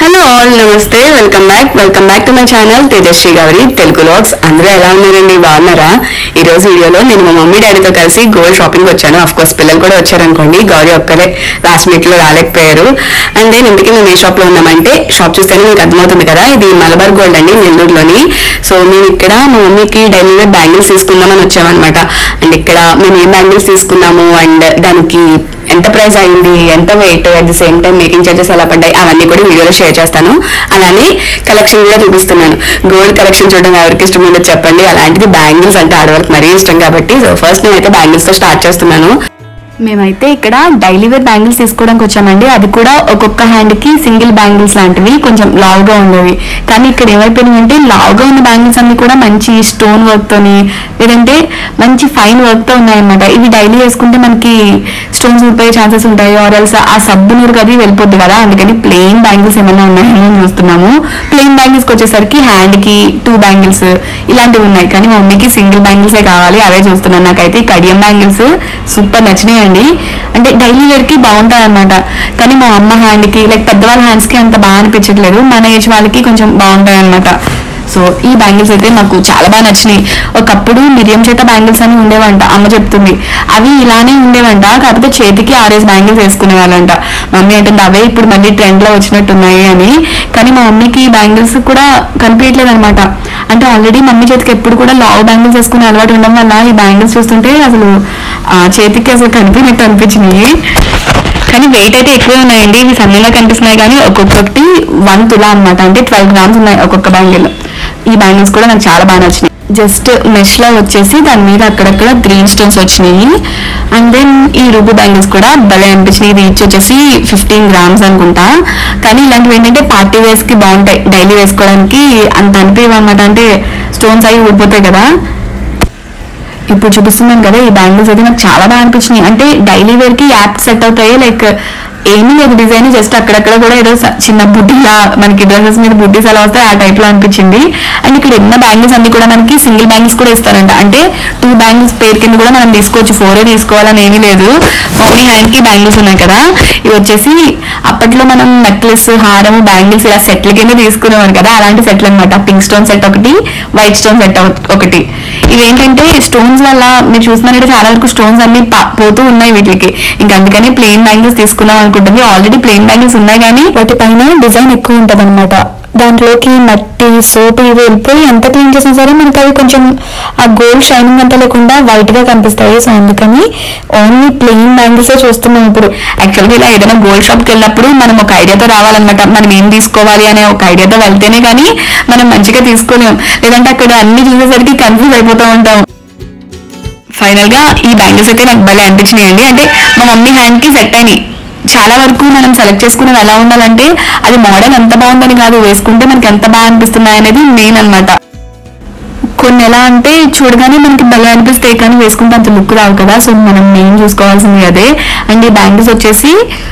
hello all నమస్తే welcome back welcome back to my channel Tejaswi Gowri Telugu vlogs అందరూ ఎలా ఉన్నారండి బాగున్నారా ఈ రోజు వీడియోలో నేను మా మమ్మీ డాడీతో కలిసి గోల్డ్ షాపింగ్ వచ్చాను అఫ్ కోర్స్ పిల్లలు కూడా వచ్చారనుకోండి గౌరీ ఒక్కరే లాస్ట్ మీట్ లో రాలేకపోయారు అండ్ దెన్ ఇందుకే మేము ఏ షాప్ లో ఉన్నామంటే షాప్ చూస్తేనే మీకు అర్థమవుతుంది కదా ఇది మలబార్ గోల్డ్ అండి నెల్లూరులోని సో మేము ఇక్కడ మా మమ్మీకి డైలీ వేర్ బ్యాంగిల్స్ తీసుకుందామని వచ్చామన్నమాట అండ్ ఇక్కడ మేము ఏ బ్యాంగిల్స్ తీసుకున్నాము అండ్ దానికి ఎంత ప్రైస్ అయింది ఎంత weight at the same time making charges ఎలా పడ్డాయి అవన్నీ కూడా వీడియోలో షేర్ చేస్తాను అలానే కలెక్షన్ కూడా చూపిస్తున్నాను గోల్డ్ కలెక్షన్ చూడడం ఎవరికి ఇష్టం ఉండదు చెప్పండి అలాంటిది బ్యాంగిల్స్ అంటే ఆడవాళ్ళకి మరీ ఇష్టం కాబట్టి సో ఫస్ట్ నేనైతే బ్యాంగిల్స్ తో స్టార్ట్ చేస్తున్నాను మేమైతే ఇక్కడ డైలీ వేర్ బ్యాంగిల్స్ తీసుకోవడానికి వచ్చామండి అది కూడా ఒక్కొక్క హ్యాండ్ కి సింగిల్ బ్యాంగిల్స్ లాంటివి కొంచెం లావుగా ఉండేవి కానీ ఇక్కడ ఏమైపోయినాయి అంటే లావుగా ఉన్న బ్యాంగిల్స్ అన్ని కూడా మంచి స్టోన్ వర్క్ తోని లేదంటే మంచి ఫైన్ వర్క్ తో ఉన్నాయన్నమాట ఇవి డైలీ వేసుకుంటే మనకి స్టోన్స్ ఊడిపోయే ఛాన్సెస్ ఉంటాయి ఆర్ఎల్స్ ఆ సబ్బు నీరు అది వెళ్ళిపోద్ది కదా అందుకని ప్లెయిన్ బ్యాంగిల్స్ ఏమైనా ఉన్నాయని అని చూస్తున్నాము ప్లెయిన్ బ్యాంగిల్స్ వచ్చేసరికి హ్యాండ్ కి టూ బ్యాంగిల్స్ ఇలాంటివి ఉన్నాయి కానీ మా మమ్మీకి సింగిల్ బ్యాంగిల్సే కావాలి అవే చూస్తున్నాను నాకైతే ఈ కడియం బ్యాంగిల్స్ సూపర్ నచ్చినాయండి అంటే డైలీ వేర్ కి బాగుంటాయి అనమాట కానీ మా అమ్మ హ్యాండ్ కి లైక్ పెద్దవాళ్ళ హ్యాండ్స్ కి అంత బాగా అనిపించట్లేదు మన ఏజ్ వాళ్ళకి కొంచెం బాగుంటాయి అనమాట సో ఈ బ్యాంగిల్స్ అయితే నాకు చాలా బాగా నచ్చినాయి ఒకప్పుడు మిరియం చేత బ్యాంగిల్స్ అని ఉండేవంట అమ్మ చెప్తుంది అవి ఇలానే ఉండేవంట కాకపోతే చేతికి ఆరేసి బ్యాంగిల్స్ వేసుకునే వాళ్ళంట మమ్మీ అంటే అవే ఇప్పుడు మళ్ళీ ట్రెండ్ లో వచ్చినట్టున్నాయి అని కానీ మా మమ్మీకి ఈ బ్యాంగిల్స్ కూడా కనిపించట్లేదు అనమాట అంటే ఆల్రెడీ మమ్మీ చేతికి ఎప్పుడు కూడా లావ్ బ్యాంగిల్స్ వేసుకునే అలవాటు ఉండడం వల్ల ఈ బ్యాంగిల్స్ చూస్తుంటే అసలు ఆ చేతికి అసలు కనిపించినట్టు అనిపించినాయి కానీ వెయిట్ అయితే ఎక్కువ ఉన్నాయండి ఇవి సన్నగా కనిపిస్తున్నాయి కానీ ఒక్కొక్కటి వన్ తులా అన్నమాట అంటే ట్వెల్వ్ గ్రామ్స్ ఉన్నాయి ఒక్కొక్క బ్యాంగిల్ ఈ బ్యాంగిల్స్ కూడా నాకు చాలా బాగా నచ్చినాయి జస్ట్ మెష్ లో వచ్చేసి దాని మీద అక్కడక్కడ గ్రీన్ స్టోన్స్ వచ్చినాయి అండ్ దెన్ ఈ రూబు బ్యాంగిల్స్ కూడా భలే అనిపించినాయి ఇది ఈచ్ వచ్చేసి ఫిఫ్టీన్ గ్రామ్స్ అనుకుంటా కానీ ఇలాంటివి ఏంటంటే పార్టీ వేస్ కి బాగుంటాయి డైలీ వేసుకోవడానికి అంత అనిపించవు అనమాట అంటే స్టోన్స్ అవి ఊడిపోతాయి కదా ఇప్పుడు చూపిస్తున్నాను కదా ఈ బ్యాంగిల్స్ అయితే నాకు చాలా బాగా అనిపించినాయి అంటే డైలీ వేర్ కి యాప్ సెట్ అవుతాయి లైక్ ఏమీ లేదు డిజైన్ జస్ట్ అక్కడక్కడ కూడా ఏదో స- చిన్న బుడ్డిలా మనకి డ్రెస్సెస్ మీద బుడ్డీస్ ఎలా వస్తాయి ఆ టైప్ లో అనిపించింది అండ్ ఇక్కడ ఉన్న బ్యాంగిల్స్ అన్ని కూడా మనకి సింగిల్ బ్యాంగిల్స్ కూడా ఇస్తారంట అంటే టూ బ్యాంగిల్స్ పేర్ కింద కూడా మనం తీసుకోవచ్చు ఫోరే తీసుకోవాలని ఏమీ లేదు ఓన్లీ హ్యాండ్ కి బ్యాంగిల్స్ ఉన్నాయి కదా ఇవి వచ్చేసి అప్పట్లో మనం నెక్లెస్ హారం బ్యాంగిల్స్ ఇలా సెట్ల కింద తీసుకునేవారు కదా అలాంటి సెట్లు అనమాట పింక్ స్టోన్ సెట్ ఒకటి వైట్ స్టోన్ సెట్ ఒకటి ఇవేంటంటే స్టోన్స్ వల్ల మీరు చూసినట్టు చాలా వరకు స్టోన్స్ అన్ని పా- పోతూ ఉన్నాయి వీటికి ఇంకా అందుకని ప్లెయిన్ బ్యాంగిల్స్ తీసుకుందాం అనుకుంటుంది ఆల్రెడీ ప్లెయిన్ బ్యాంగిల్స్ ఉన్నాయి కానీ వాటి పైన డిజైన్ ఎక్కువ ఉంటది అనమాట దాంట్లోకి మట్టి సోపు ఇవి వెళ్ళిపోయి ఎంత క్లీన్ చేసినా సరే మనకి అవి కొంచెం ఆ గోల్డ్ షైనింగ్ అంతా లేకుండా వైట్ గా కనిపిస్తాయి సో అందుకని ఓన్లీ ప్లెయిన్ బ్యాంగిల్స్ చూస్తున్నాం ఇప్పుడు యాక్చువల్గా ఇలా ఏదైనా గోల్డ్ షాప్ కి వెళ్ళినప్పుడు మనం ఒక ఐడియాతో రావాలన్నమాట మనం ఏం తీసుకోవాలి అనే ఒక ఐడియాతో వెళ్తేనే కానీ మనం మంచిగా తీసుకోలేం లేదంటే అక్కడ అన్ని చూసేసరికి కన్ఫ్యూజ్ అయిపోతూ ఉంటాం ఫైనల్ గా ఈ బ్యాంగిల్స్ అయితే నాకు భలే అనిపించినాయండి అంటే మా మమ్మీ హ్యాండ్ కి సెట్ అయినాయి చాలా వరకు మనం సెలెక్ట్ చేసుకునేది ఎలా ఉండాలంటే అది మోడల్ ఎంత బాగుందని కాదు వేసుకుంటే మనకి ఎంత బాగా అనిపిస్తున్నాయి అనేది మెయిన్ అన్నమాట కొన్ని ఎలా అంటే చూడగానే మనకి భలే అనిపిస్తాయి కానీ వేసుకుంటే అంత లుక్ రావు కదా సో మనం మెయిన్ చూసుకోవాల్సింది అదే అండ్ ఈ బ్యాంగిల్స్ వచ్చేసి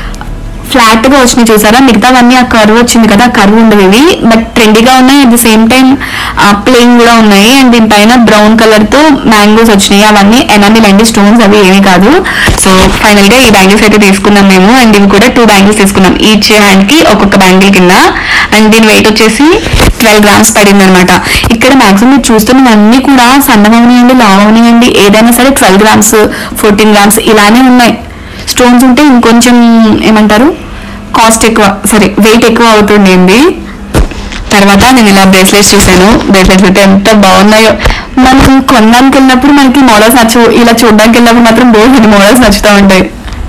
ఫ్లాట్ గా వచ్చినాయి చూసారా మిగతావన్నీ ఆ కర్వ్ వచ్చింది కదా ఆ కర్వ్ ఉండవు ఇవి బట్ ట్రెండీగా ఉన్నాయి at the same time plain కూడా ఉన్నాయి అండ్ దీనిపైన బ్రౌన్ కలర్ తో మ్యాంగోస్ వచ్చినాయి అవన్నీ ఎనామిల్ అండి స్టోన్స్ అవి ఏమీ కాదు సో ఫైనల్ గా ఈ బ్యాంగిల్స్ అయితే తీసుకున్నాం మేము అండ్ ఇవి కూడా టూ బ్యాంగిల్స్ తీసుకున్నాం ఈచ్ హ్యాండ్ కి ఒక్కొక్క బ్యాంగిల్ కింద అండ్ దీని వెయిట్ వచ్చేసి ట్వెల్వ్ గ్రామ్స్ పడింది అనమాట ఇక్కడ మాక్సిమం మీరు చూస్తున్నవన్నీ కూడా సన్నమవనియండి లావనియండి ఏదైనా సరే ట్వెల్వ్ గ్రామ్స్ ఫోర్టీన్ గ్రామ్స్ ఇలానే ఉన్నాయి స్టోన్స్ ఉంటే ఇంకొంచెం ఏమంటారు కాస్ట్ ఎక్కువ సరే వెయిట్ ఎక్కువ అవుతుండేది తర్వాత నేను ఇలా బ్రేస్లెట్స్ చూసాను బ్రేస్లెట్స్ అయితే ఎంత బాగున్నాయో మనం కొనడానికి వెళ్ళినప్పుడు మనకి మోడల్స్ నచ్చవు ఇలా చూడడానికి వెళ్ళినప్పుడు మాత్రం బోర్డు మోడల్స్ నచ్చుతూ ఉంటాయి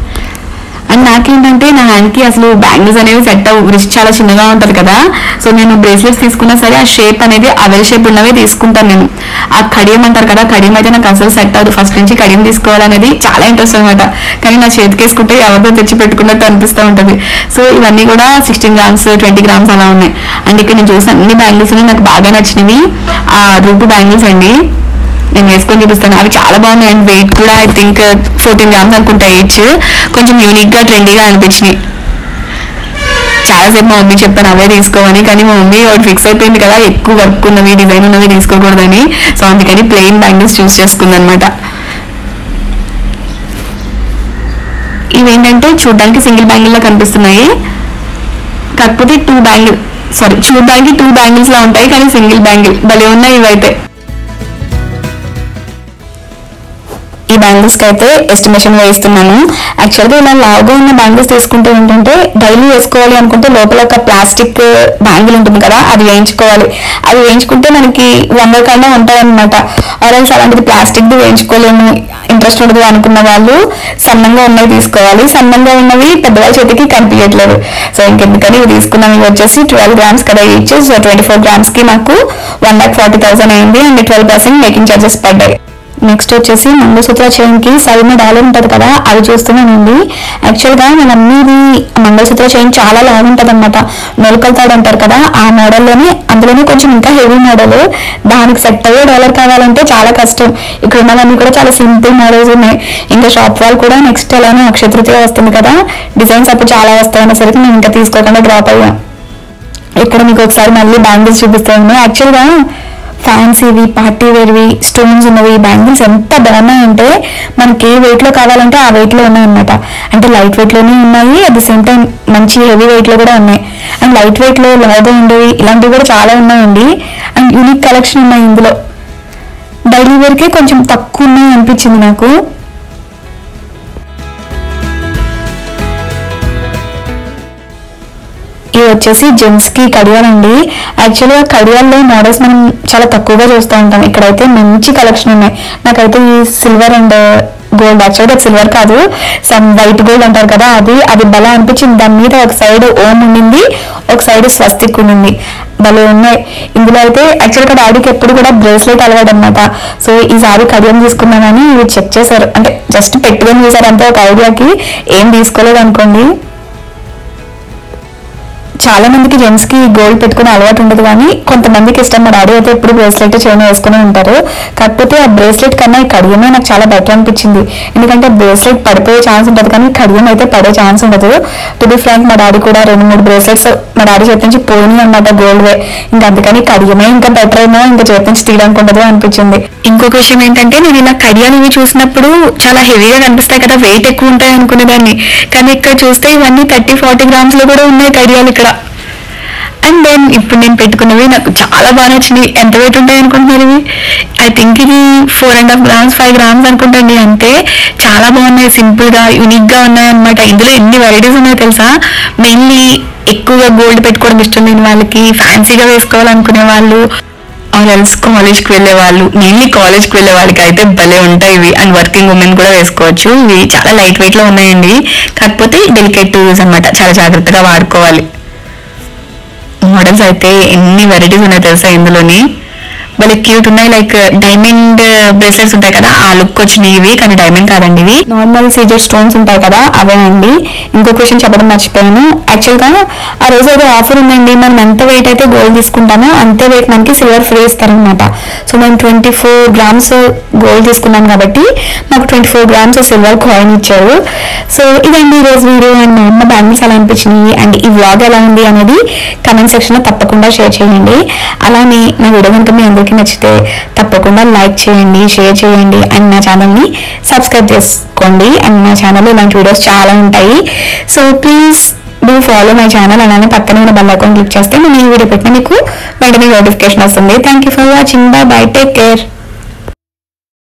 అండ్ నాకేంటంటే నా హ్యాండ్ కి అసలు బ్యాంగిల్స్ అనేవి సెట్ అవ్వు రిస్ట్ చాలా చిన్నగా ఉంటది కదా సో నేను బ్రేస్లెట్స్ తీసుకున్నా సరే ఆ షేప్ అనేది అవెల్ షేప్ ఉన్నవే తీసుకుంటాను నేను ఆ కడియం అంటారు కదా కడియం అయితే నాకు అసలు సెట్ అవ్వదు ఫస్ట్ నుంచి కడియం తీసుకోవాలనేది చాలా ఇంట్రెస్ట్ అనమాట కానీ నా చేతికి వేసుకుంటే ఎవరితో తెచ్చి పెట్టుకున్నట్టు అనిపిస్తూ ఉంటది సో ఇవన్నీ కూడా సిక్స్టీన్ గ్రామ్స్ ట్వంటీ గ్రామ్స్ అలా ఉన్నాయి అండ్ ఇక్కడ నేను చూసిన అన్ని బ్యాంగిల్స్ నాకు బాగా నచ్చినవి ఆ రూపు బ్యాంగిల్స్ అండి నేను వేసుకొని చూపిస్తాను అవి చాలా బాగున్నాయి అండ్ వెయిట్ కూడా ఐ థింక్ ఫోర్టీన్ గ్రామ్స్ అనుకుంటా ఈచ్ కొంచెం యూనిక్ గా ట్రెండీగా అనిపించినాయి చాలాసేపు మా మమ్మీ చెప్పాను అవే తీసుకోమని కానీ మా మమ్మీ ఒకటి ఫిక్స్ అయిపోయింది కదా ఎక్కువ వర్క్ ఉన్నవి డిజైన్ ఉన్నవి తీసుకోకూడదని సో అందుకని ప్లెయిన్ బ్యాంగిల్స్ చూస్ చేసుకుందనమాట ఇవేంటంటే చూడడానికి సింగిల్ బ్యాంగిల్ లా కనిపిస్తున్నాయి కాకపోతే టూ బ్యాంగిల్ సారీ చూడడానికి టూ బ్యాంగిల్స్ లా ఉంటాయి కానీ సింగిల్ బ్యాంగిల్ భలే ఉన్నాయి ఇవైతే ఈ బ్యాంగిల్స్ కి అయితే ఎస్టిమేషన్ వేస్తున్నాను యాక్చువల్గా ఇలా లావుగా ఉన్న బ్యాంగిల్స్ తీసుకుంటే ఏంటంటే డైలీ వేసుకోవాలి అనుకుంటే లోపల ఒక ప్లాస్టిక్ బ్యాంగిల్ ఉంటుంది కదా అది వేయించుకోవాలి అది వేయించుకుంటే మనకి వంద కన్నా ఉంటాయి అనమాట ఆరెల్స్ అలాంటిది ప్లాస్టిక్ ది వేయించుకోలేము ఇంట్రెస్ట్ ఉండదు అనుకున్న వాళ్ళు సన్నంగా ఉన్నవి తీసుకోవాలి సన్నంగా ఉన్నవి పెద్దవాళ్ళ చేతికి కనిపించట్లేదు సో ఇంకెందుకని ఇవి తీసుకున్నాం ఇవి వచ్చేసి ట్వెల్వ్ గ్రామ్స్ కదా ఇచ్చి సో ట్వంటీ ఫోర్ గ్రామ్స్ కి నాకు వన్ లాక్ ఫార్టీ థౌసండ్ అయింది and twelve percent making charges పడ్డాయి నెక్స్ట్ వచ్చేసి మంగళసూత్ర చైన్ కి సైడ్ డాల్ ఉంటుంది కదా అది చూస్తున్నానండి యాక్చువల్ గా మన అమ్మీది మంగళసూత్ర చైన్ చాలా లాగ్ ఉంటది అనమాట నొలకల తాడు అంటారు కదా ఆ మోడల్లోనే అందులోనే కొంచెం ఇంకా హెవీ మోడల్ దానికి సెట్ అయ్యే డాలర్ కావాలంటే చాలా కష్టం ఇక్కడ ఉన్నవన్నీ కూడా చాలా సింపుల్ మోడల్స్ ఉన్నాయి ఇంకా షాప్ వాళ్ళు కూడా నెక్స్ట్ అలానే అక్షతృతీయ వస్తుంది కదా డిజైన్స్ అప్పుడు చాలా వస్తాయి అనేసరికి నేను ఇంకా తీసుకోకుండా డ్రాప్ అయ్యాను ఇక్కడ మీకు ఒకసారి మళ్ళీ బ్యాంగిల్స్ చూపిస్తాను యాక్చువల్గా ఫ్యాన్సీవి పార్టీ వేర్వి స్టోన్స్ ఉన్నవి బ్యాంగిల్స్ ఎంత బాగున్నాయంటే మనకి ఏ weight లో కావాలంటే ఆ weight లో ఉన్నాయి అనమాట అంటే లైట్ వెయిట్ లోనే ఉన్నాయి అట్ ది సేమ్ టైం మంచి హెవీ వెయిట్ లో కూడా ఉన్నాయి అండ్ లైట్ వెయిట్ లో లాగా ఉండేవి ఇలాంటివి కూడా చాలా ఉన్నాయండి అండ్ యూనిక్ కలెక్షన్ ఉన్నాయి ఇందులో డైలీ వేర్కే కొంచెం తక్కువ ఉన్నాయి అనిపించింది నాకు ఇవి వచ్చేసి జెంట్స్ కి కడియాలండి యాక్చువల్గా కడియాల్లో మోడల్స్ మనం చాలా తక్కువగా చూస్తూ ఉంటాం ఇక్కడైతే మంచి కలెక్షన్ ఉన్నాయి నాకైతే ఈ సిల్వర్ అండ్ గోల్డ్ యాక్చువల్గా సిల్వర్ కాదు సమ్ వైట్ గోల్డ్ అంటారు కదా అది అది భలే అనిపించింది దాని మీద ఒక సైడ్ ఓం ఉండింది ఒక సైడ్ స్వస్తిక్ ఉండింది భలే ఉన్నాయి ఇందులో అయితే యాక్చువల్గా డాడీకి ఎప్పుడు కూడా బ్రేస్లెట్ అలవాడు అనమాట సో ఈసారి కడియం తీసుకున్నానని ఇవి చెక్ చేశారు అంటే జస్ట్ పెట్టుకొని చూసారు అంతే ఒక ఐడియాకి ఏం తీసుకోలేదు అనుకోండి చాలా మందికి జెంట్స్ కి గోల్డ్ పెట్టుకునే అలవాటు ఉండదు కానీ కొంతమందికి ఇష్టం మా డాడీ అయితే ఎప్పుడు బ్రేస్లెట్ చైన్ వేసుకుని ఉంటారు కాకపోతే ఆ బ్రేస్లెట్ కన్నా ఈ కడియమే నాకు చాలా బెటర్ అనిపించింది ఎందుకంటే బ్రేస్లెట్ పడిపోయే ఛాన్స్ ఉంటుంది కానీ కడియం అయితే పడే ఛాన్స్ ఉండదు టు బి ఫ్రాంక్ మా డాడీ కూడా రెండు మూడు బ్రేస్లెట్స్ మా డాడీ చేతి నుంచి పోయినాయి అనమాట గోల్డ్ వే ఇంకా అందుకని కడియమే ఇంకా బెటర్ ఏమో ఇంకా చేతి నుంచి తీయడానికి ఉండదు అనిపించింది ఇంకొక విషయం ఏంటంటే నేను ఇలా కడియాలు ఇవి చూసినప్పుడు చాలా హెవీగా కనిపిస్తాయి కదా వెయిట్ ఎక్కువ ఉంటాయి అనుకునేదాన్ని కానీ ఇక్కడ చూస్తే ఇవన్నీ థర్టీ ఫార్టీ గ్రామ్స్ లో కూడా ఉన్నాయి కడియాలు ఇక్కడ అండ్ దెన్ ఇప్పుడు నేను పెట్టుకున్నవి నాకు చాలా బాగా నచ్చినాయి ఎంత వెయిట్ ఉంటాయి అనుకుంటున్నారు ఇవి ఐ థింక్ ఇది four and half grams five grams అనుకుంటండి అంతే చాలా బాగున్నాయి సింపుల్ గా యూనిక్ గా ఉన్నాయి అనమాట ఇందులో ఎన్ని వెరైటీస్ ఉన్నాయో తెలుసా మెయిన్లీ ఎక్కువగా గోల్డ్ పెట్టుకోవడం ఇష్టం లేని వాళ్ళకి ఫ్యాన్సీగా వేసుకోవాలనుకునే వాళ్ళు ఆర్ ఎల్స్ కాలేజ్కి వెళ్ళే వాళ్ళు మెయిన్లీ కాలేజ్కి వెళ్ళే వాళ్ళకి అయితే భలే ఉంటాయి ఇవి అండ్ వర్కింగ్ ఉమెన్ కూడా వేసుకోవచ్చు ఇవి చాలా లైట్ వెయిట్ లో ఉన్నాయండి కాకపోతే డెలికేట్ టు యూజ్ అనమాట చాలా జాగ్రత్తగా వాడుకోవాలి మోడల్స్ అయితే ఎన్ని వెరైటీస్ ఉన్నాయో తెలుసా ఇందులోని భలే క్యూట్ ఉన్నాయి లైక్ డైమండ్ బ్రేస్లెట్స్ ఉంటాయి కదా ఆ లుక్ వచ్చినాయి ఇవి కానీ డైమండ్ కాదండి ఇవి నార్మల్ సీజర్ స్టోన్స్ ఉంటాయి కదా అవే అండి ఇంకో క్వశ్చన్ చెప్పడం మర్చిపోయాను యాక్చువల్ గా ఆ రోజు ఏదో ఆఫర్ ఉందండి మనం ఎంత వెయిట్ అయితే గోల్డ్ తీసుకుంటామో అంతే వెయిట్ మనకి సిల్వర్ ఫ్రీ ఇస్తారనమాట సో మేము ట్వంటీ ఫోర్ గ్రామ్స్ గోల్డ్ తీసుకున్నాం కాబట్టి మాకు twenty four grams silver coin ఇచ్చారు సో ఇదండి ఈ రోజు వీడియో అండ్ మా అమ్మ బ్యాంగిల్స్ ఎలా అనిపించినాయి అండ్ ఈ వ్లాగ్ ఎలా ఉంది అనేది కమెంట్ సెక్షన్ లో తప్పకుండా షేర్ చేయండి అలానే నా వీడియో కనుక మీ అందరికీ నచ్చితే తప్పకుండా లైక్ చేయండి షేర్ చేయండి అండ్ నా ఛానల్ని సబ్స్క్రైబ్ చేసుకోండి అండ్ నా ఛానల్లో ఇలాంటి వీడియోస్ చాలా ఉంటాయి so please do follow my channel అలానే పక్కన ఉన్న బెల్ అకౌంట్ క్లిక్ చేస్తే నేను ఈ వీడియో పెట్టిన మీకు వెంటనే నోటిఫికేషన్ వస్తుంది thank you for watching bye bye take care